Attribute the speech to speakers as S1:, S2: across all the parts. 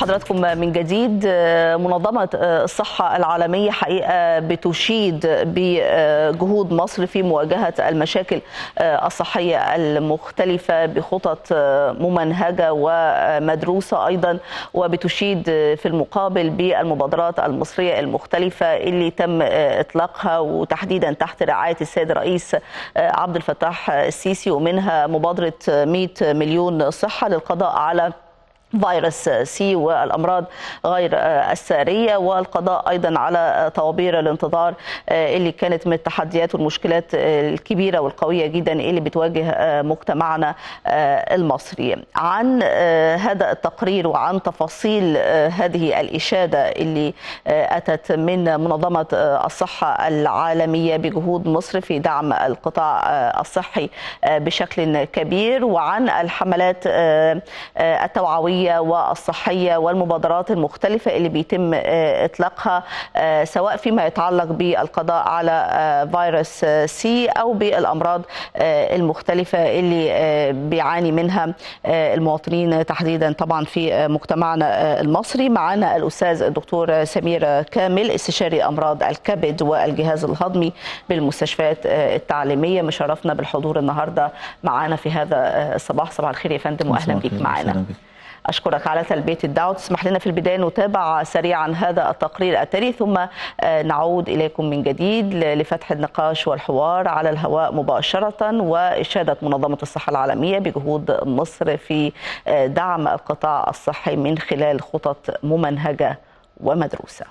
S1: بحضراتكم من جديد منظمة الصحة العالمية حقيقة بتشيد بجهود مصر في مواجهة المشاكل الصحية المختلفة بخطط ممنهجة ومدروسة أيضا وبتشيد في المقابل بالمبادرات المصرية المختلفة اللي تم إطلاقها وتحديدا تحت رعاية السيد الرئيس عبد الفتاح السيسي ومنها مبادرة 100 مليون صحة للقضاء على فيروس سي والامراض غير الساريه والقضاء ايضا على طوابير الانتظار اللي كانت من التحديات والمشكلات الكبيره والقويه جدا اللي بتواجه مجتمعنا المصري. عن هذا التقرير وعن تفاصيل هذه الاشاده اللي اتت من منظمه الصحه العالميه بجهود مصر في دعم القطاع الصحي بشكل كبير وعن الحملات التوعويه والصحيه والمبادرات المختلفه اللي بيتم اطلاقها سواء فيما يتعلق بالقضاء على فيروس سي او بالامراض المختلفه اللي بيعاني منها المواطنين تحديدا طبعا في مجتمعنا المصري معنا الاستاذ الدكتور سمير كامل استشاري امراض الكبد والجهاز الهضمي بالمستشفيات التعليميه مشرفنا بالحضور النهارده معنا في هذا الصباح صباح الخير يا فندم واهلا بك معنا أشكرك على تلبية الدعوة تسمح لنا في البداية نتابع سريعا هذا التقرير التالي ثم نعود إليكم من جديد لفتح النقاش والحوار على الهواء مباشرة وإشادة منظمة الصحة العالمية بجهود مصر في دعم القطاع الصحي من خلال خطط ممنهجة ومدروسة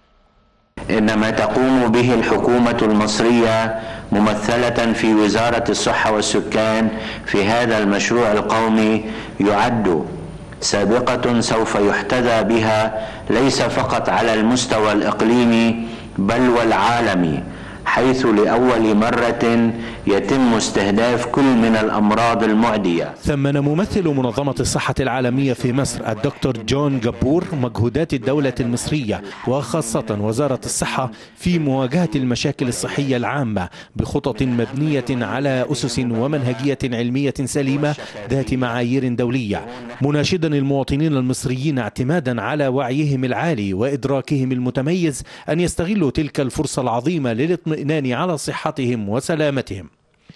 S2: إن ما تقوم به الحكومة المصرية ممثلة في وزارة الصحة والسكان في هذا المشروع القومي يعد سابقة سوف يحتذى بها ليس فقط على المستوى الإقليمي بل والعالمي حيث لأول مرة يتم استهداف كل من الأمراض المعدية
S3: ثمن ممثل منظمة الصحة العالمية في مصر الدكتور جون جابور مجهودات الدولة المصرية وخاصة وزارة الصحة في مواجهة المشاكل الصحية العامة بخطط مبنية على أسس ومنهجية علمية سليمة ذات معايير دولية مناشدا المواطنين المصريين اعتمادا على وعيهم العالي وإدراكهم المتميز أن يستغلوا تلك الفرصة العظيمة للاطمئنان على صحتهم وسلامتهم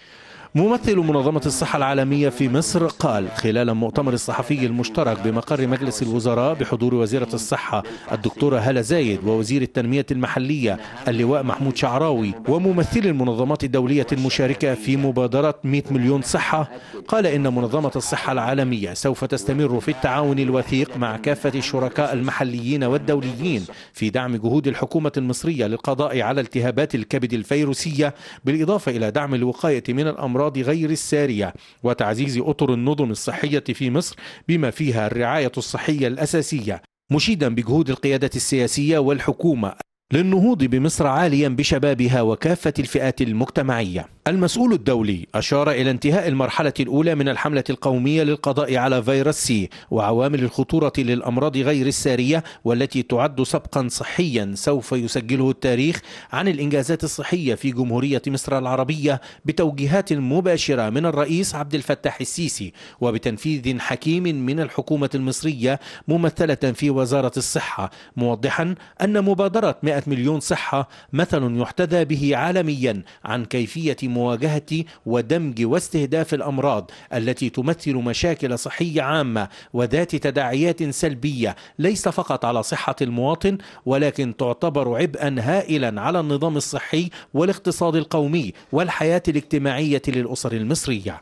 S3: ممثل منظمة الصحة العالمية في مصر قال خلال المؤتمر الصحفي المشترك بمقر مجلس الوزراء بحضور وزيرة الصحة الدكتورة هالة زايد ووزير التنمية المحلية اللواء محمود شعراوي وممثل المنظمات الدولية المشاركة في مبادرة 100 مليون صحة قال إن منظمة الصحة العالمية سوف تستمر في التعاون الوثيق مع كافة الشركاء المحليين والدوليين في دعم جهود الحكومة المصرية للقضاء على التهابات الكبد الفيروسية بالإضافة إلى دعم الوقاية من الأمراض الأمراض غير السارية وتعزيز أطر النظم الصحية في مصر بما فيها الرعاية الصحية الأساسية مشيدا بجهود القيادة السياسية والحكومة للنهوض بمصر عاليا بشبابها وكافة الفئات المجتمعية المسؤول الدولي أشار إلى انتهاء المرحلة الأولى من الحملة القومية للقضاء على فيروس سي وعوامل الخطورة للأمراض غير السارية والتي تعد سبقا صحيا سوف يسجله التاريخ عن الإنجازات الصحية في جمهورية مصر العربية بتوجيهات مباشرة من الرئيس عبد الفتاح السيسي وبتنفيذ حكيم من الحكومة المصرية ممثلة في وزارة الصحة موضحا أن مبادرة 100 مليون صحة مثل يحتذى به عالميا عن كيفية مواجهة ودمج واستهداف الأمراض التي تمثل مشاكل صحية عامة وذات تداعيات سلبية ليس فقط على صحة المواطن ولكن تعتبر عبئا هائلا على النظام الصحي والاقتصاد القومي والحياة الاجتماعية للأسر المصرية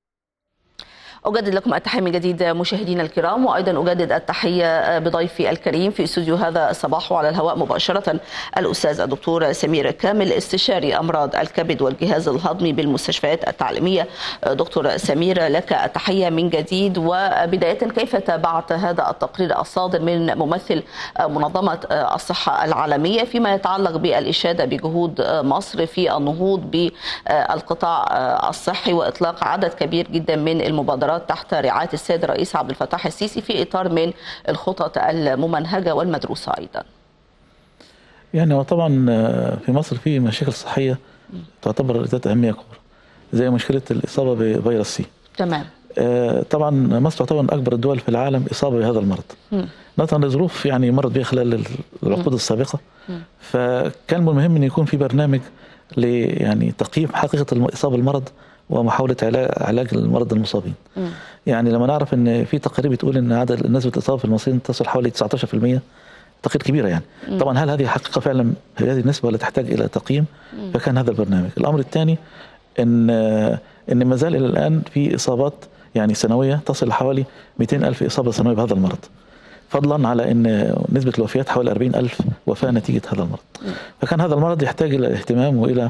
S1: أجدد لكم التحية من جديد مشاهدينا الكرام وأيضا أجدد التحية بضيفي الكريم في استوديو هذا الصباح وعلى الهواء مباشرة الأستاذ الدكتور سمير كامل استشاري أمراض الكبد والجهاز الهضمي بالمستشفيات التعليمية دكتور سمير لك التحية من جديد وبداية كيف تابعت هذا التقرير الصادر من ممثل منظمة الصحة العالمية فيما يتعلق بالإشادة بجهود مصر في النهوض بالقطاع الصحي وإطلاق عدد كبير جدا من المبادرات تحت رعاية السيد الرئيس عبد الفتاح السيسي في إطار من الخطط الممنهجة والمدروسة أيضا
S4: يعني هو طبعا في مصر في مشاكل صحية تعتبر ذات أهمية كبرى زي مشكلة الإصابة بفيروس سي
S1: تمام
S4: آه، طبعا مصر تعتبر من اكبر الدول في العالم اصابه بهذا المرض نظرا لظروف يعني مرت بها خلال العقود السابقه فكان من المهم ان يكون في برنامج ل يعني تقييم حقيقه الاصابه بالمرض ومحاوله علاج علاج المرضى المصابين. يعني لما نعرف ان في تقارير بتقول ان عدد نسبه الاصابه في المصريين تصل حوالي 19% تقرير كبيره يعني. طبعا هل هذه حقيقه فعلا هذه النسبه ولا تحتاج الى تقييم؟ فكان هذا البرنامج. الامر الثاني ان ان ما زال الى الان في اصابات يعني سنويه تصل لحوالي 200 الف اصابه سنويه بهذا المرض. فضلا على ان نسبه الوفيات حوالي 40 الف وفاه نتيجه هذا المرض. فكان هذا المرض يحتاج الى اهتمام والى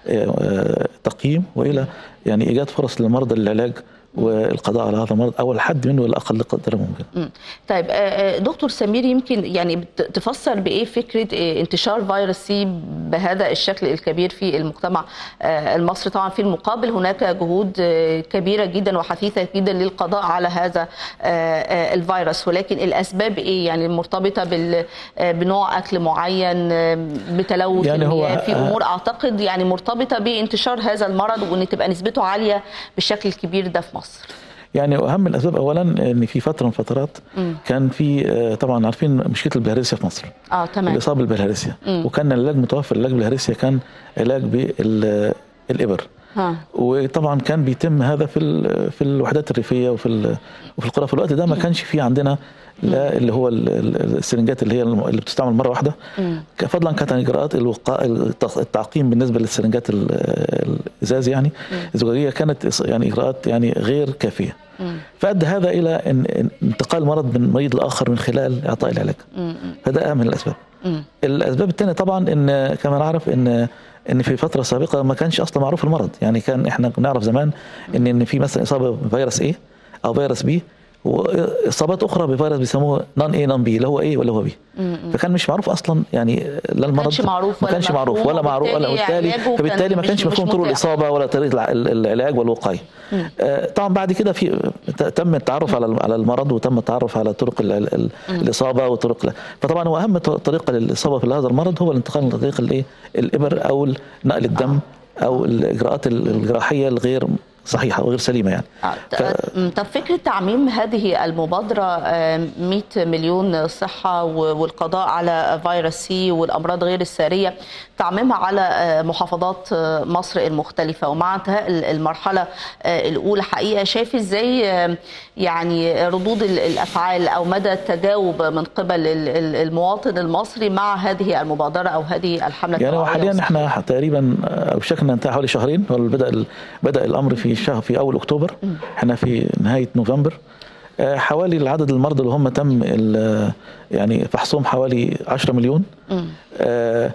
S4: آه، تقييم والى يعني ايجاد فرص للمرضى للعلاج والقضاء على هذا المرض او الحد منه الاقل قدر ممكن.
S1: مم. طيب آه، آه، دكتور سمير يمكن يعني بت- تفسر بايه فكره آه، انتشار فيروس سي بهذا الشكل الكبير في المجتمع آه، المصري طبعا في المقابل هناك جهود آه، كبيره جدا وحثيثه جدا للقضاء على هذا آه، آه، الفيروس ولكن الاسباب ايه يعني مرتبطه بال آه، بنوع اكل معين آه، بتلوث
S4: يعني هو-
S1: المياه، في امور اعتقد يعني مرتبطه بانتشار هذا المرض وان تبقى نسبته عاليه بالشكل الكبير ده في مصر
S4: يعني اهم الاسباب اولا ان في فتره من الفترات كان في آه، طبعا عارفين مشكله البلهارسيا في مصر.
S1: اه تمام
S4: الاصابه بالبلهارسيا وكان العلاج متوفر العلاج بالبلهارسيا كان علاج بالابر.
S1: ها
S4: وطبعا كان بيتم هذا في ال- في الوحدات الريفيه وفي ال- وفي القرى في الوقت ده ما كانش في عندنا لا اللي هو ال- ال- السرنجات اللي هي الم- اللي بتستعمل مره واحده ك- فضلا كانت عن اجراءات الوقاء الت- التعقيم بالنسبه للسرنجات ال- الازاز يعني الزجاجيه كانت إص- يعني اجراءات يعني غير كافيه فادى هذا الى إن- إن انتقال المرض من مريض لاخر من خلال اعطاء العلاج فده اهم الاسباب الاسباب الثانيه طبعا ان كما نعرف ان ان في فتره سابقه ما كانش اصلا معروف المرض يعني كان احنا نعرف زمان ان ان في مثلا اصابه بفيروس ايه او فيروس بي واصابات اخرى بفيروس بيسموه نون اي نون بي اللي هو ايه ولا هو بي فكان مش معروف اصلا يعني لا المرض
S1: كانش معروف
S4: ما
S1: ولا
S4: كانش معروف
S1: مفهوم
S4: ولا معروف ولا
S1: وبالتالي
S4: وبالتالي
S1: علاجه
S4: فبالتالي
S1: كان
S4: ما كانش
S1: مش- مش
S4: مفهوم طرق
S1: متاح.
S4: الاصابه ولا طريقه الع- ال- العلاج والوقايه آه، طبعا بعد كده في ت- تم التعرف على على المرض وتم التعرف على طرق ال- ال- ال- الاصابه وطرق ال- فطبعا هو اهم ط- طريقه للاصابه في هذا المرض هو الانتقال من طريق الايه الابر او نقل الدم او الاجراءات ال- الجراحيه الغير صحيحه وغير سليمه يعني
S1: آه، ت- م، طب فكرة تعميم هذه المبادرة آه، 100 مليون صحة و- والقضاء على فيروس سي والأمراض غير السارية تعميمها على آه، محافظات آه، مصر المختلفة ومع انتهاء ال- المرحلة آه، الأولى حقيقة شايف ازاي آه، يعني ردود ال- الأفعال أو مدى التجاوب من قبل ال- ال- المواطن المصري مع هذه المبادرة أو هذه الحملة
S4: يعني هو
S1: التوعوية
S4: حاليا
S1: والصحية؟
S4: احنا تقريبا او شكلنا انتهى حوالي شهرين هو بدا ال- بدا الامر في شهر في اول اكتوبر احنا في نهايه نوفمبر آه، حوالي العدد المرضى اللي هم تم ال- يعني فحصهم حوالي 10 مليون آه،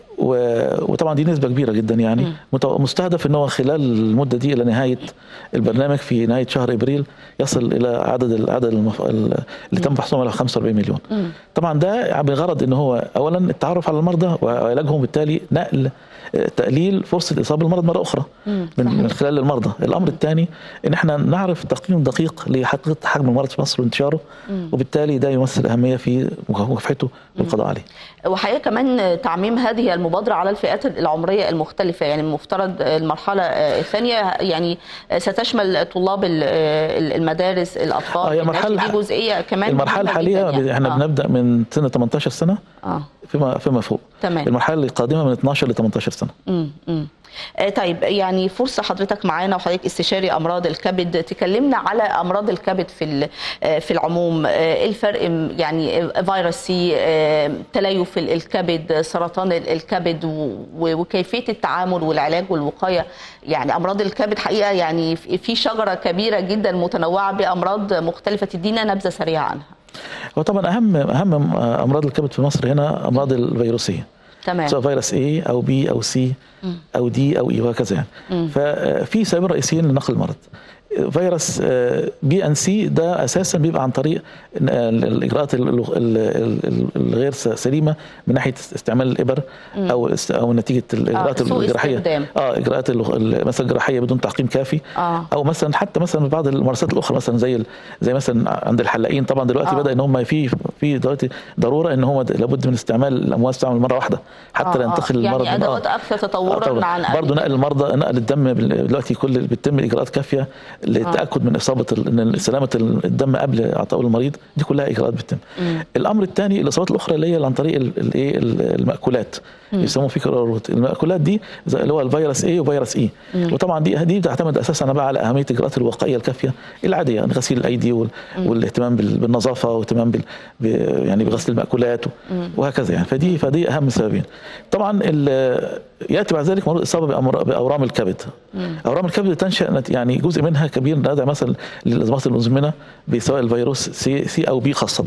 S4: و- وطبعا دي نسبه كبيره جدا يعني مت- مستهدف ان هو خلال المده دي الى نهايه البرنامج في نهايه شهر ابريل يصل الى عدد العدد المف... ال- اللي تم فحصهم على 45 مليون طبعا ده بغرض ان هو اولا التعرف على المرضى وعلاجهم بالتالي نقل آه، تقليل فرصه الاصابه بالمرض مره اخرى من, من خلال المرضى الامر الثاني ان احنا نعرف تقييم دقيق لحقيقه حجم المرض في مصر وانتشاره وبالتالي ده يمثل اهميه في مكافحته والقضاء عليه
S1: وحقيقة كمان تعميم هذه المبادرة على الفئات العمرية المختلفة يعني المفترض المرحلة الثانية يعني ستشمل طلاب ال- المدارس الأطفال
S4: اه هي
S1: الناشئين.
S4: المرحله
S1: دي جزئية كمان
S4: المرحله
S1: مهمة
S4: الحاليه
S1: جداً يعني.
S4: احنا
S1: آه.
S4: بنبدا من سن 18 سنه
S1: آه.
S4: فيما فيما فوق
S1: تمام.
S4: المرحله القادمه من 12 ل 18 سنه
S1: مم. مم. آه، طيب يعني فرصة حضرتك معانا وحضرتك استشاري أمراض الكبد تكلمنا على أمراض الكبد في ال- آه، في العموم آه، إيه الفرق م- يعني آه، فيروس سي آه، تليف ال- الكبد سرطان ال- الكبد و- و- وكيفية التعامل والعلاج والوقاية يعني أمراض الكبد حقيقة يعني في في شجرة كبيرة جدا متنوعة بأمراض مختلفة تدينا نبذة سريعة عنها
S4: هو طبعا اهم اهم امراض الكبد في مصر هنا امراض الفيروسيه
S1: تمام
S4: سواء فيروس A او B او C او D او E وهكذا يعني ففي سببين رئيسيين لنقل المرض فيروس بي ان سي ده اساسا بيبقى عن طريق الاجراءات ال- ال- ال- الغير سليمه من ناحيه استعمال الابر او است- او نتيجه الاجراءات
S1: سوء
S4: الجراحيه
S1: استخدام.
S4: اه اجراءات ال- ال- مثلا الجراحيه بدون تعقيم كافي
S1: آه.
S4: او مثلا حتى مثلا بعض الممارسات الاخرى مثلا زي ال- زي مثلا عند الحلاقين طبعا دلوقتي
S1: آه.
S4: بدا ان هم في في دلوقتي ضروره ان هو لابد من استعمال الاموال تستعمل مره واحده حتى لا
S1: آه، آه.
S4: ينتقل المرض
S1: يعني
S4: من-
S1: أدوات أكثر تطورا
S4: طبعاً.
S1: عن قبل
S4: برضه نقل المرضى نقل الدم دلوقتي كل بتتم اجراءات كافيه للتاكد من اصابه ال- ان سلامه الدم قبل اعطاء المريض دي كلها اجراءات بتتم الامر الثاني الاصابات الاخرى اللي هي عن طريق ال- الايه ال- المأكولات يسموه فيكر روت المأكولات دي زي اللي هو الفيروس اي وفيروس اي وطبعا دي دي بتعتمد اساسا بقى على اهميه الاجراءات الوقائيه الكافيه العاديه يعني غسيل الايدي وال- والاهتمام بال- بالنظافه واهتمام بال ب- يعني بغسل المأكولات وهكذا يعني فدي فدي اهم سببين طبعا ال- ياتي بعد ذلك مرض الاصابه بأمر- باورام الكبد اورام الكبد تنشا نت- يعني جزء منها كبير نادى مثلا للازمات المزمنه بسواء الفيروس سي, سي او بي خاصه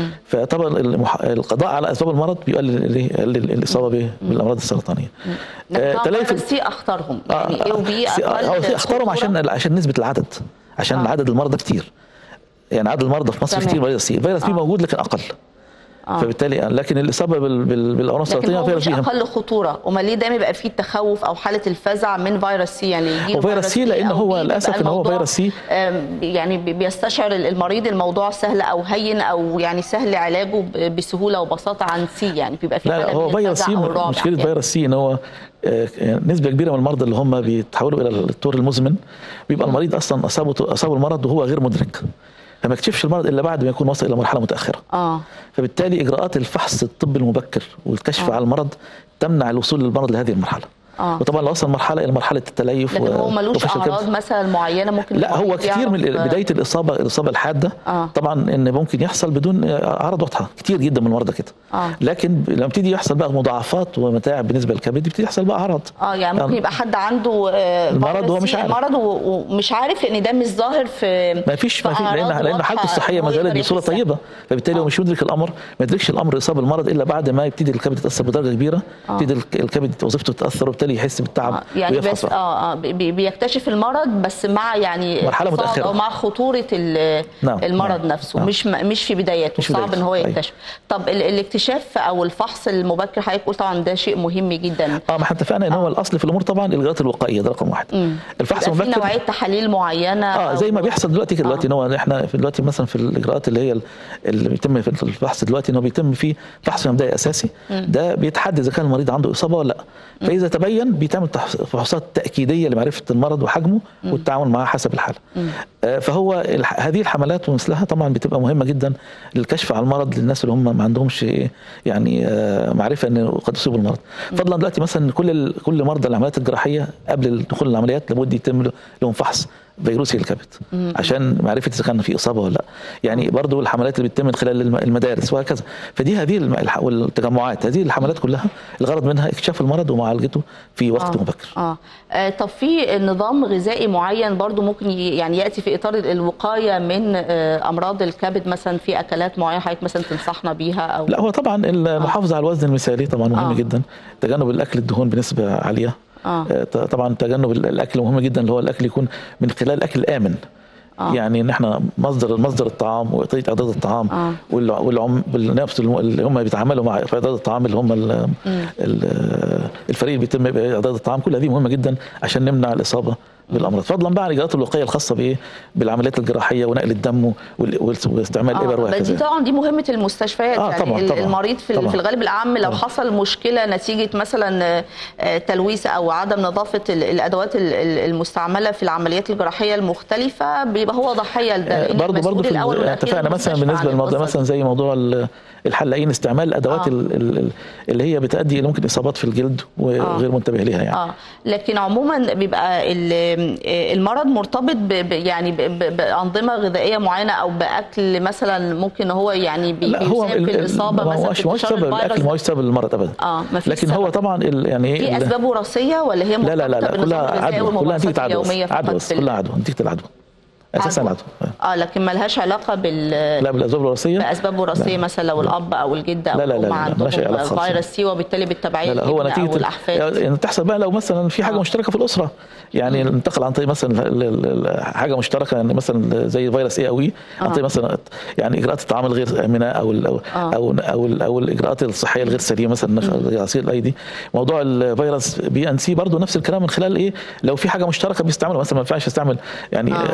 S4: فطبعا المح... القضاء على اسباب المرض بيقلل الإيه؟ يقلل الاصابه به بالامراض السرطانيه آه، تلاقي في-
S1: سي اختارهم يعني ايه وبي
S4: سي-
S1: اقل
S4: هو سي اختارهم
S1: خطورة.
S4: عشان عشان نسبه العدد عشان
S1: آه.
S4: عدد المرضى كتير يعني عدد المرضى في مصر
S1: تمام.
S4: كتير فيروس سي فيروس بي موجود لكن اقل
S1: آه.
S4: فبالتالي لكن الاصابه بال... بال... بالاورام
S1: لكن
S4: السرطانيه
S1: هو
S4: فيروس
S1: مش
S4: بي أهم.
S1: اقل خطوره امال ليه دايما يبقى فيه التخوف او حاله الفزع من فيروس سي يعني يجي
S4: هو فيروس سي لأن هو للأسف إن هو فيروس سي.
S1: يعني بي- بيستشعر المريض الموضوع سهل او هين او يعني سهل علاجه ب- بسهوله وبساطه عن سي يعني بيبقى في
S4: لا لا
S1: حاله
S4: هو
S1: من
S4: فيروس
S1: الفزع
S4: سي
S1: او الرعب
S4: مشكله
S1: أحياناً.
S4: فيروس سي ان هو آه، نسبه كبيره من المرضى اللي هم بيتحولوا الى الطور المزمن بيبقى المريض اصلا اصابه اصابه المرض وهو غير مدرك فما يكتشفش المرض الا بعد ما يكون وصل الى مرحله متاخره
S1: اه
S4: فبالتالي اجراءات الفحص الطبي المبكر والكشف
S1: آه.
S4: على المرض تمنع الوصول للمرض لهذه المرحله
S1: آه.
S4: وطبعا لو وصل مرحله الى مرحله التليف
S1: لكن
S4: و-
S1: هو ملوش
S4: وفشل كبد.
S1: اعراض مثلا معينه ممكن
S4: لا هو
S1: المريض
S4: كتير من
S1: يعرف-
S4: بدايه الاصابه الاصابه الحاده
S1: آه.
S4: طبعا ان ممكن يحصل بدون اعراض واضحه كتير جدا من المرضى كده
S1: آه.
S4: لكن لما يبتدي يحصل بقى مضاعفات ومتاعب بالنسبه للكبد يبتدي يحصل بقى اعراض
S1: اه يعني ممكن يبقى حد عنده آه،
S4: المرض
S1: فيروس
S4: وهو مش
S1: سي
S4: عارف.
S1: مرض و- ومش عارف لان ده مش ظاهر في
S4: ما فيش
S1: في
S4: ما في
S1: أعراض
S4: لان لان حالته
S1: واضحة
S4: الصحيه
S1: إن
S4: ما
S1: هو
S4: زالت
S1: يقدر
S4: بصوره
S1: يحسها.
S4: طيبه فبالتالي هو مش يدرك الامر ما يدركش الامر اصابه المرض الا بعد ما يبتدي الكبد يتاثر بدرجه كبيره يبتدي الك- الكبد وظيفته تتاثر وبالتالي يحس بالتعب
S1: آه، يعني
S4: ويفحص
S1: بس
S4: بقى.
S1: اه اه بي- بيكتشف المرض بس مع يعني
S4: مرحلة
S1: اتصاب
S4: متأخرة.
S1: او مع خطوره ال-
S4: نعم،
S1: المرض
S4: نعم،
S1: نفسه
S4: نعم.
S1: مش م- مش في بدايته
S4: مش في
S1: صعب
S4: بدايته،
S1: ان هو
S4: أيوة.
S1: يكتشف طب ال- الاكتشاف او الفحص المبكر حضرتك قلت طبعا ده شيء مهم جدا
S4: اه ما احنا اتفقنا ان هو الاصل في الامور طبعا الاجراءات الوقائيه ده رقم واحد الفحص
S1: يبقى في
S4: المبكر
S1: نوعيه تحاليل معينه
S4: اه زي ما
S1: أو-
S4: بيحصل دلوقتي كده دلوقتي ان هو احنا في دلوقتي مثلا في الاجراءات اللي هي ال- اللي بيتم في الفحص دلوقتي ان هو بيتم فيه فحص مبدئي اساسي ده بيتحدد اذا كان المريض عنده اصابه ولا لا فاذا تبين بيتعمل تح- فحوصات تاكيديه لمعرفه المرض وحجمه والتعامل معاه حسب الحاله آه فهو الح- هذه الحملات ومثلها طبعا بتبقى مهمه جدا للكشف على المرض للناس اللي هم ما عندهمش إيه يعني آه معرفه ان قد اصيبوا المرض فضلا دلوقتي مثلا كل ال- كل مرضى العمليات الجراحيه قبل الدخول العمليات لابد يتم لهم فحص فيروسي الكبد عشان معرفه اذا كان في اصابه ولا لا يعني برضو الحملات اللي بتتم من خلال الم- المدارس وهكذا فدي هذه الم- الح- والتجمعات هذه الحملات كلها الغرض منها اكتشاف المرض ومعالجته في وقت
S1: آه.
S4: مبكر
S1: آه. اه طب في نظام غذائي معين برضو ممكن ي- يعني ياتي في اطار الوقايه من آه، امراض الكبد مثلا في اكلات معينه حضرتك مثلا تنصحنا بيها او
S4: لا هو طبعا المحافظه على الوزن المثالي طبعا مهم
S1: آه.
S4: جدا تجنب الاكل الدهون بنسبه عاليه
S1: آه.
S4: آه، ط- طبعا تجنب ال- الاكل مهم جدا اللي هو الاكل يكون من خلال الاكل الامن
S1: آه.
S4: يعني ان احنا مصدر مصدر الطعام وطريقه اعداد الطعام
S1: آه.
S4: وال- والعم والنفس الم- اللي هم بيتعاملوا مع في اعداد الطعام اللي هم ال- ال- الفريق اللي بيتم باعداد الطعام كل هذه مهمه جدا عشان نمنع الاصابه بالامراض فضلا بقى عن الاجراءات الوقائيه الخاصه بايه بالعمليات الجراحيه ونقل الدم وال- وال- واستعمال الابر
S1: آه. دي
S4: وهكذا
S1: طبعا دي مهمه المستشفيات
S4: آه،
S1: يعني
S4: طبعاً،
S1: ال-
S4: طبعاً.
S1: المريض في, ال-
S4: طبعاً.
S1: في الغالب العام لو
S4: طبعاً.
S1: حصل مشكله نتيجه مثلا آه، آه، تلويث او عدم نظافه ال- الادوات ال- ال- المستعمله في العمليات الجراحيه المختلفه بيبقى هو ضحيه لده لأن
S4: برضه برضه
S1: المسؤول
S4: في
S1: الأول
S4: ال-
S1: والأخير
S4: اتفقنا مثلا
S1: المستشفى
S4: بالنسبه
S1: عن
S4: للموضوع
S1: القصة
S4: مثلا
S1: دي.
S4: زي موضوع ال- الحلاقين استعمال الادوات
S1: آه.
S4: ال- ال- ال- اللي هي بتؤدي الى ممكن اصابات في الجلد وغير منتبه ليها يعني
S1: اه لكن عموما بيبقى ال- المرض مرتبط ب ب- يعني ب- ب- بانظمه غذائيه معينه او باكل مثلا ممكن هو يعني بي
S4: لا هو
S1: بيسبب
S4: ال- ال-
S1: الاصابه
S4: ما
S1: مثلا
S4: هوش
S1: في
S4: ما هوش
S1: انتشار
S4: سبب الاكل
S1: الفيروس
S4: ما هوش سبب المرض ابدا
S1: اه ما فيش
S4: لكن هو
S1: سبب.
S4: طبعا ال- يعني
S1: في
S4: ايه ال-
S1: اسباب وراثيه ولا هي
S4: لا لا لا,
S1: مرتبطة
S4: لا
S1: بالنظام
S4: كلها
S1: الغذائي
S4: عدوى كلها
S1: والممارسات
S4: نتيجه عدوى
S1: اليومية
S4: بس
S1: فقط
S4: عدوى بس
S1: في ال-
S4: كلها عدوى نتيجه العدوى اساسا
S1: عدوى.
S4: عدوى
S1: اه لكن ما لهاش علاقه بال
S4: لا بالاسباب الوراثيه
S1: باسباب وراثيه مثلا لو الاب او الجد او
S4: لا لا لا
S1: الام
S4: لا،
S1: عندهم
S4: ملهاش علاقة خالص.
S1: فيروس سي وبالتالي بالتبعيه
S4: لا لا هو
S1: الابن
S4: نتيجه
S1: او الاحفاد
S4: يعني تحصل بقى لو مثلا في حاجه
S1: آه.
S4: مشتركه في الاسره يعني انتقل عن طريق مثلا ال- ال- ال- حاجه مشتركه يعني مثلا زي فيروس اي او اي عن طريق مثلا يعني اجراءات الطعام الغير امنه او ال او
S1: آه.
S4: او او, ال أو الاجراءات الصحيه الغير سليمه مثلا زي غسيل الايدي موضوع الفيروس بي ان سي برضه نفس الكلام من خلال ايه لو في حاجه مشتركه بيستعملوا مثلا ما ينفعش يستعمل يعني
S1: آه.
S4: آه. مثلا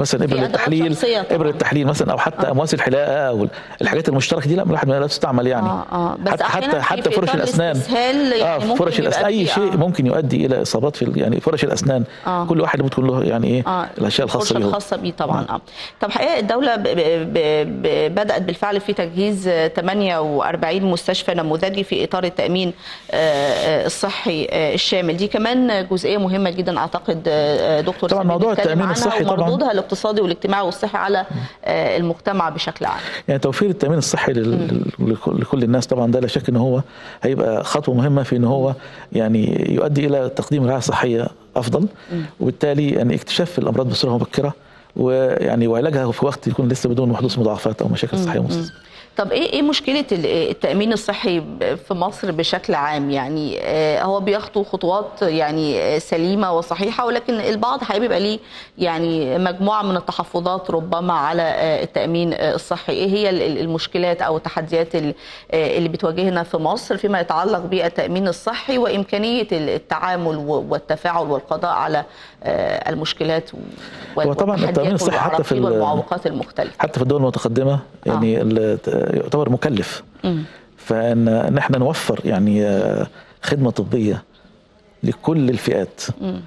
S4: مثلا ابره
S1: أدوات
S4: التحليل
S1: شخصية طبعاً.
S4: ابره التحليل مثلا او حتى امواس الحلاقه او الحاجات المشتركه دي لا الواحد لا تستعمل يعني
S1: اه اه بس
S4: حتى
S1: أحياناً
S4: حتى
S1: في-
S4: حتى
S1: في
S4: فرش
S1: إطار
S4: الاسنان
S1: الاستسهال يعني
S4: اه
S1: ممكن
S4: فرش
S1: يبقى
S4: الاسنان اي
S1: في-
S4: شيء
S1: آه.
S4: ممكن يؤدي الى اصابات في ال- يعني فرش الاسنان
S1: آه.
S4: كل واحد بتكون له يعني ايه
S1: اه
S4: الاشياء الخاصه
S1: الفرصة
S4: به هو.
S1: الخاصة بيه طبعا اه طب حقيقة الدولة ب ب ب بدأت بالفعل في تجهيز آه، 48 مستشفى نموذجي في إطار التأمين آه، آه، الصحي آه، الشامل دي كمان جزئية مهمة جدا أعتقد آه، آه، دكتور
S4: طبعاً
S1: سمير
S4: موضوع
S1: بيتكلم
S4: التأمين
S1: عنها
S4: الصحي طبعاً.
S1: ومردودها الاقتصادي والاجتماعي والصحي على آه، المجتمع بشكل عام
S4: يعني توفير التامين الصحي لل- لكل لكل الناس طبعا ده لا شك ان هو هيبقى خطوه مهمه في ان هو يعني يؤدي الى تقديم رعايه صحيه افضل وبالتالي يعني اكتشاف الامراض بصوره مبكره ويعني وعلاجها في وقت يكون لسه بدون حدوث مضاعفات او مشاكل صحيه مستمره
S1: طب ايه ايه مشكله ال- التامين الصحي ب- في مصر بشكل عام يعني آه، هو بيخطو خطوات يعني آه، سليمه وصحيحه ولكن البعض هيبقى ليه يعني مجموعه من التحفظات ربما على آه، التامين آه، الصحي ايه هي ال- ال- المشكلات او التحديات ال- آه، اللي بتواجهنا في مصر فيما يتعلق بالتامين الصحي وامكانيه ال- التعامل و- والتفاعل والقضاء على آه، المشكلات وال-
S4: هو طبعاً التأمين
S1: والتحديات
S4: الصحي حتى في
S1: والعراقيل
S4: ال-
S1: والمعوقات المختلفه
S4: حتى في الدول المتقدمه يعني ال- يعتبر مكلف فان ان احنا نوفر يعني آه، خدمه طبيه لكل الفئات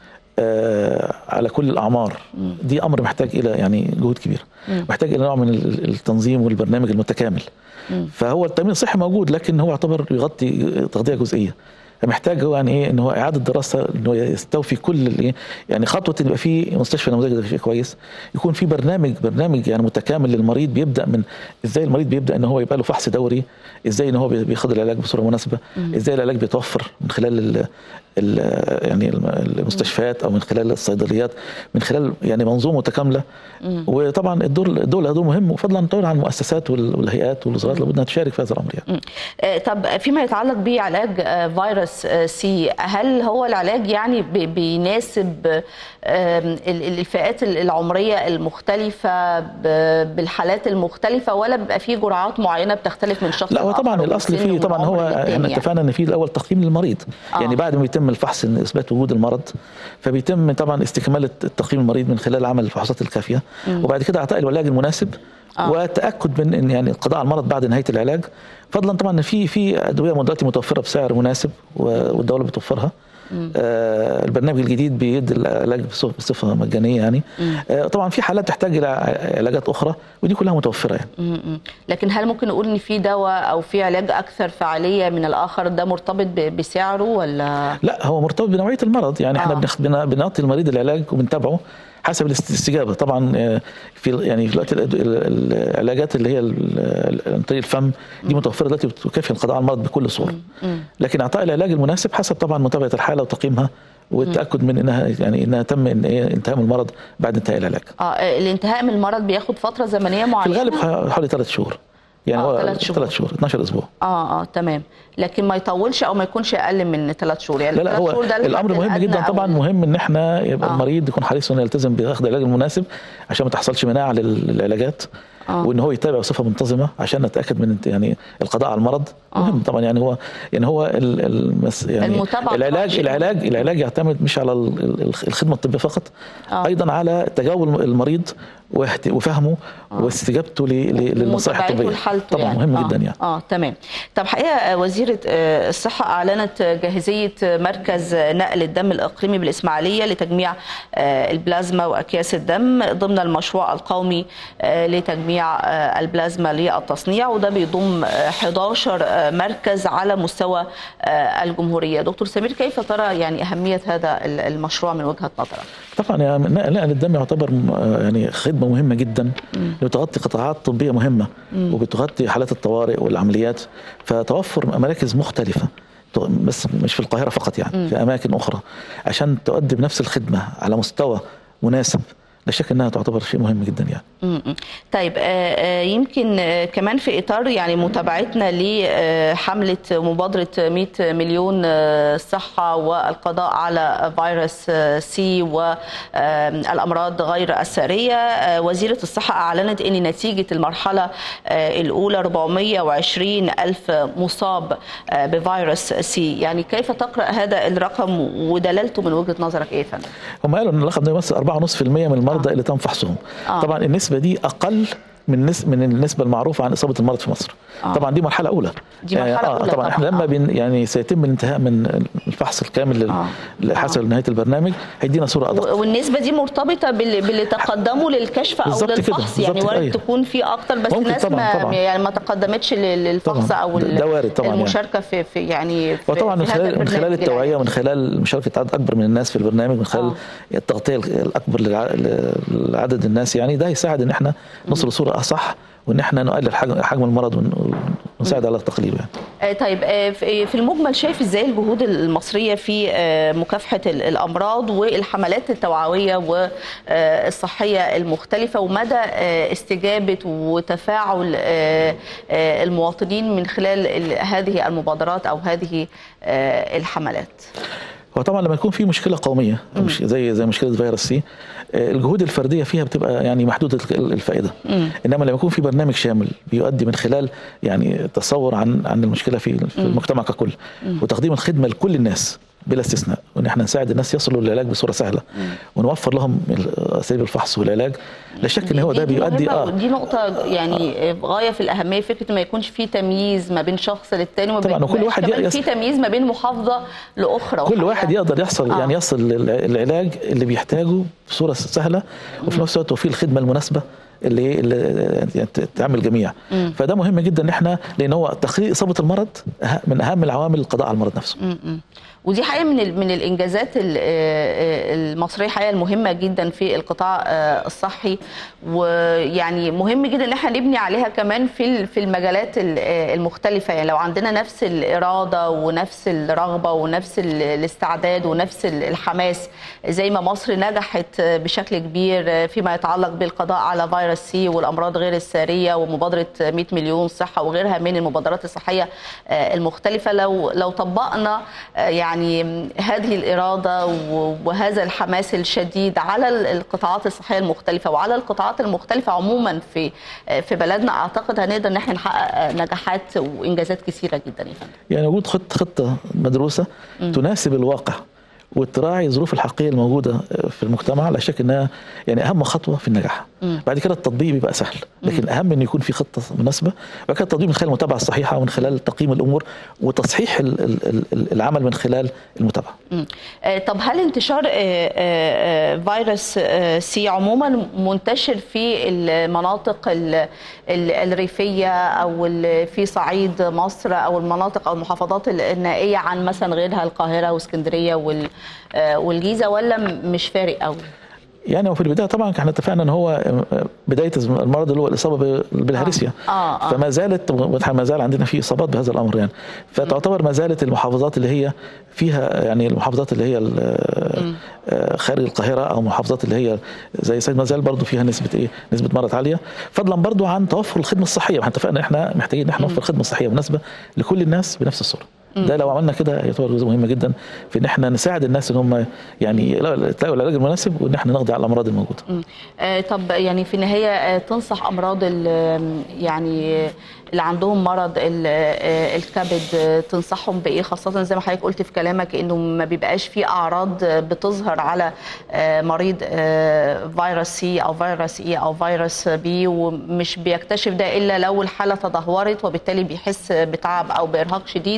S4: آه، على كل الاعمار دي امر محتاج الى يعني جهود كبيره محتاج الى نوع من ال- التنظيم والبرنامج المتكامل فهو التامين الصحي موجود لكن هو يعتبر يغطي تغطيه جزئيه محتاج هو يعني ايه ان هو اعاده دراسه ان هو يستوفي كل الايه يعني خطوه ان يبقى في مستشفى نموذجي ده شيء كويس يكون في برنامج برنامج يعني متكامل للمريض بيبدا من ازاي المريض بيبدا ان هو يبقى له فحص دوري ازاي ان هو بي- بياخد العلاج بصوره مناسبه ازاي العلاج بيتوفر من خلال ال ال يعني الم- المستشفيات او من خلال الصيدليات من خلال يعني منظومه متكامله وطبعا الدور الدوله له دور مهم وفضلا طبعا عن المؤسسات وال- والهيئات والوزارات لابد انها تشارك في هذا الامر يعني.
S1: آه، طب فيما يتعلق بعلاج آه، فيروس آه، سي هل هو العلاج يعني بي- بيناسب آم، ال- ال- الفئات العمرية المختلفة ب- بالحالات المختلفة ولا بيبقى فيه جرعات معينة بتختلف من شخص
S4: لا هو طبعا
S1: لآخر
S4: الاصل
S1: ومن
S4: فيه
S1: سن
S4: طبعا
S1: ومن
S4: هو
S1: عمر للتاني
S4: احنا
S1: يعني؟
S4: اتفقنا ان في الاول تقييم للمريض
S1: آه.
S4: يعني بعد ما يتم الفحص إن اثبات وجود المرض فبيتم طبعا استكمال التقييم المريض من خلال عمل الفحوصات الكافيه وبعد كده اعطاء العلاج المناسب
S1: آه.
S4: والتاكد من ان يعني القضاء على المرض بعد نهايه العلاج فضلا طبعا ان في في ادويه دلوقتي متوفره بسعر مناسب و- والدوله بتوفرها آه البرنامج الجديد بيدي العلاج بصف- بصفه مجانيه يعني آه طبعا في حالات تحتاج الى علاجات اخرى ودي كلها متوفره يعني
S1: م- م. لكن هل ممكن نقول ان في دواء او في علاج اكثر فعالية من الاخر ده مرتبط ب- بسعره ولا
S4: لا هو مرتبط بنوعيه المرض يعني احنا
S1: آه.
S4: بنخ- بن- بنعطي المريض العلاج وبنتابعه حسب الاست- الاستجابه طبعا آه، في يعني في الوقت ال- ال- العلاجات اللي هي ال- ال- عن طريق الفم دي متوفره دلوقتي بتكفي القضاء على المرض بكل صوره لكن اعطاء العلاج المناسب حسب طبعا متابعه الحاله وتقييمها والتاكد من انها يعني انها تم إن إيه انتهاء من المرض بعد انتهاء العلاج
S1: اه الانتهاء من المرض بياخد فترة زمنية
S4: في
S1: معينة
S4: الغالب حوالي ثلاث شهور يعني
S1: آه،
S4: هو
S1: ثلاث شهور.
S4: ثلاث شهور 12 اسبوع
S1: اه اه تمام لكن ما يطولش او ما يكونش اقل من ثلاث شهور يعني
S4: لا لا
S1: الثلاث
S4: هو
S1: شهور ده الحد
S4: الامر مهم
S1: الأدنى
S4: جدا
S1: أو
S4: طبعا
S1: ال-
S4: مهم ان احنا يبقى
S1: آه.
S4: آه. المريض يكون حريص انه يلتزم باخذ العلاج المناسب عشان ما تحصلش مناعه لل- للعلاجات
S1: آه.
S4: آه. وان هو يتابع بصفه منتظمه عشان نتاكد من انت- يعني القضاء على المرض
S1: آه.
S4: مهم طبعا يعني هو يعني هو ال- المس يعني
S1: المتابعة طبعاً
S4: العلاج
S1: شيء
S4: العلاج العلاج يعتمد مش على ال- ال- الخدمه الطبيه فقط
S1: آه.
S4: آه. ايضا على تجاوب المريض واهت- وفهمه آه. واستجابته ل- ل- للنصائح
S1: ومتابعته
S4: الطبيه
S1: لحالته
S4: طبعا
S1: يعني.
S4: مهم
S1: آه.
S4: جدا يعني
S1: اه تمام طب حقيقه آه، وزيره آه، الصحه اعلنت جاهزيه مركز نقل الدم الاقليمي بالاسماعيليه لتجميع آه، البلازما واكياس الدم ضمن المشروع القومي آه، لتجميع آه، البلازما للتصنيع وده بيضم آه، 11 آه، مركز على مستوى آه، الجمهوريه دكتور سمير كيف ترى يعني اهميه هذا ال- المشروع من وجهه نظرك
S4: طبعا يعني نقل نقل الدم يعتبر م- يعني خدمه مهمه جدا بتغطي قطاعات طبيه مهمه وبتغطي حالات الطوارئ والعمليات فتوفر مراكز مختلفه ت- بس مش في القاهره فقط يعني في اماكن اخرى عشان تؤدي بنفس الخدمه على مستوى مناسب لا شك انها تعتبر شيء مهم جدا يعني
S1: م-م. طيب آه، آه، يمكن آه، كمان في اطار يعني متابعتنا لحمله مبادره 100 مليون آه، صحه والقضاء على فيروس آه، سي والامراض غير الساريه آه، وزيره الصحه اعلنت ان نتيجه المرحله آه، الاولى 420 الف مصاب آه، بفيروس سي يعني كيف تقرا هذا الرقم ودلالته من وجهه نظرك ايه يا فندم؟
S4: هم قالوا ان الرقم ده يمثل 4.5% من المرضى المرضى اللي تم فحصهم
S1: آه.
S4: طبعا النسبه دي اقل من نس من النسبه المعروفه عن اصابه المرض في مصر
S1: آه.
S4: طبعا دي مرحله اولى
S1: دي مرحلة
S4: آه
S1: أولى
S4: طبعا احنا
S1: طبعاً.
S4: لما
S1: آه.
S4: بن يعني سيتم الانتهاء من الفحص الكامل لل-
S1: آه.
S4: حسب نهايه البرنامج هيدينا صوره ادق
S1: و- والنسبه دي مرتبطه بال- باللي تقدموا للكشف او
S4: بالظبط كده،
S1: للفحص يعني
S4: بالظبط،
S1: وارد
S4: أيوة.
S1: تكون في اكتر بس
S4: ممكن
S1: الناس
S4: طبعاً،
S1: ما
S4: طبعاً.
S1: يعني ما تقدمتش لل- للفحص
S4: طبعاً.
S1: او
S4: ده-
S1: ال-
S4: ده وارد طبعاً يعني.
S1: المشاركه في, في يعني في
S4: وطبعا من
S1: في هذا
S4: خلال من خلال
S1: البرنامج
S4: التوعيه
S1: العام.
S4: من خلال مشاركه عدد اكبر من الناس في البرنامج من خلال
S1: آه.
S4: التغطيه الاكبر للع- لعدد الناس يعني ده يساعد ان احنا نصل صوره اصح وان احنا نقلل حجم حجم المرض ون- ونساعد على تقليله يعني.
S1: آه، طيب آه، في في المجمل شايف ازاي الجهود المصريه في آه، مكافحه ال- الامراض والحملات التوعويه والصحيه المختلفه ومدى آه، استجابه وتفاعل آه، آه، المواطنين من خلال ال- هذه المبادرات او هذه آه، الحملات
S4: هو طبعا لما يكون في مشكله قوميه مش زي زي مشكله فيروس سي آه، الجهود الفرديه فيها بتبقى يعني محدوده ال- الفائده انما لما يكون في برنامج شامل بيؤدي من خلال يعني تصور عن عن المشكله في في المجتمع ككل وتقديم الخدمه لكل الناس بلا استثناء وان احنا نساعد الناس يصلوا للعلاج بصوره سهله ونوفر لهم ال- اساليب الفحص والعلاج لا شك ان هو ده
S1: دي
S4: بيؤدي
S1: مهمة
S4: اه
S1: ودي نقطة يعني غاية في الأهمية فكرة ما يكونش في تمييز ما بين شخص للتاني وما
S4: طبعاً،
S1: بين-
S4: وكل واحد
S1: كمان
S4: يس-
S1: في تمييز ما بين محافظة لأخرى
S4: كل
S1: وحاجة-
S4: واحد يقدر يحصل
S1: آه.
S4: يعني يصل للع- العلاج اللي بيحتاجه بصوره سهله وفي نفس الوقت توفير الخدمه المناسبه اللي, اللي يعني تعمل الجميع فده مهم جدا ان احنا لان هو تقليل اصابه المرض أه- من اهم العوامل القضاء على المرض نفسه
S1: م-م. ودي حقيقة من ال- من الإنجازات ال- آه، المصرية حقيقة المهمة جدا في القطاع آه، الصحي ويعني مهم جدا إن احنا نبني عليها كمان في ال- في المجالات ال- آه، المختلفة يعني لو عندنا نفس الإرادة ونفس الرغبة ونفس ال- الاستعداد ونفس ال- الحماس زي ما مصر نجحت بشكل كبير فيما يتعلق بالقضاء على فيروس سي والأمراض غير السارية ومبادرة 100 مليون صحة وغيرها من المبادرات الصحية آه، المختلفة لو لو طبقنا آه، يعني هذه الإرادة و- وهذا الحماس الشديد على ال- القطاعات الصحية المختلفة وعلى القطاعات المختلفة عموما في آه، في بلدنا أعتقد هنقدر إن احنا نحقق آه، نجاحات وإنجازات كثيرة جدا يا فندم.
S4: يعني وجود خط خطه مدروسه تناسب الواقع وتراعي الظروف الحقيقيه الموجوده في المجتمع لا شك انها يعني اهم خطوه في النجاح. بعد كده التطبيق بيبقى سهل، لكن الاهم انه يكون في خطه مناسبه، وبعد كده التطبيق من خلال المتابعه الصحيحه ومن خلال تقييم الامور وتصحيح ال- ال- ال- العمل من خلال المتابعه.
S1: مم. آه، طب هل انتشار آه، آه، آه، فيروس آه، سي عموما منتشر في المناطق ال- ال- الريفية أو ال- في صعيد مصر أو المناطق أو المحافظات النائية عن مثلا غيرها القاهرة واسكندرية وال- آه، والجيزة ولا م- مش فارق قوي؟
S4: يعني وفي البدايه طبعا احنا اتفقنا ان هو بدايه المرض اللي هو الاصابه بالهرسيا
S1: آه، آه.
S4: فما زالت ما زال عندنا في اصابات بهذا الامر يعني فتعتبر ما زالت المحافظات اللي هي فيها يعني المحافظات اللي هي ال- آه، خارج القاهره او المحافظات اللي هي زي سيد ما زال برضه فيها نسبه ايه نسبه مرض عاليه فضلا برضه عن توفر الخدمه الصحيه احنا اتفقنا احنا محتاجين ان احنا نوفر خدمه صحيه مناسبه لكل الناس بنفس الصوره ده لو عملنا كده يعتبر جزء مهم جدا في ان احنا نساعد الناس ان هم يعني يلاقوا العلاج المناسب وان احنا نقضي على الامراض الموجوده
S1: مم. آه، طب يعني في النهاية آه، تنصح أمراض ال- يعني اللي عندهم مرض ال- آه، الكبد آه، تنصحهم بإيه خاصة زي ما حضرتك قلت في كلامك إنه ما بيبقاش في أعراض آه، بتظهر على آه، مريض آه، فيروس سي أو فيروس إي أو فيروس بي ومش بيكتشف ده إلا لو الحالة تدهورت وبالتالي بيحس بتعب أو بإرهاق شديد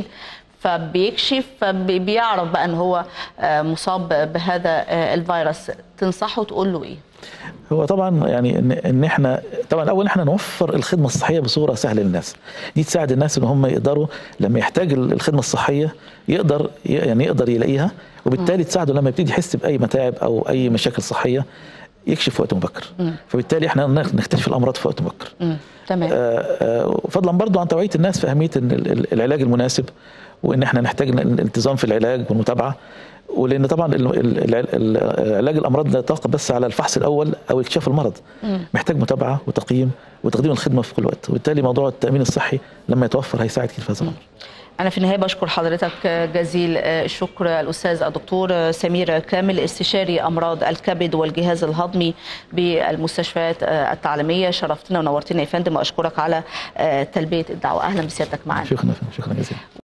S1: فبيكشف فبيعرف بقى ان هو آه، مصاب بهذا آه، الفيروس تنصحه تقول له ايه
S4: هو طبعا يعني ان ان احنا طبعا اول احنا نوفر الخدمه الصحيه بصوره سهله للناس دي تساعد الناس ان هم يقدروا لما يحتاج الخدمه الصحيه يقدر يعني يقدر يلاقيها وبالتالي تساعده لما يبتدي يحس باي متاعب او اي مشاكل صحيه يكشف في وقت مبكر فبالتالي احنا نكتشف الامراض في وقت مبكر
S1: مم. تمام
S4: آه، آه، فضلا برضو عن توعيه الناس في اهميه إن ال- ال- العلاج المناسب وان احنا نحتاج ال- الالتزام في العلاج والمتابعه ولان طبعا ال- ال- ال- ال- علاج الامراض لا يتوقف بس على الفحص الاول او اكتشاف المرض محتاج متابعه وتقييم وتقديم الخدمه في كل وقت وبالتالي موضوع التامين الصحي لما يتوفر هيساعد كتير في هذا الامر
S1: أنا في النهاية بشكر حضرتك جزيل الشكر الأستاذ الدكتور سمير كامل استشاري أمراض الكبد والجهاز الهضمي بالمستشفيات التعليمية شرفتنا ونورتنا يا فندم وأشكرك على تلبية الدعوة أهلا بسيادتك معنا
S4: شكرا شكرا جزيلا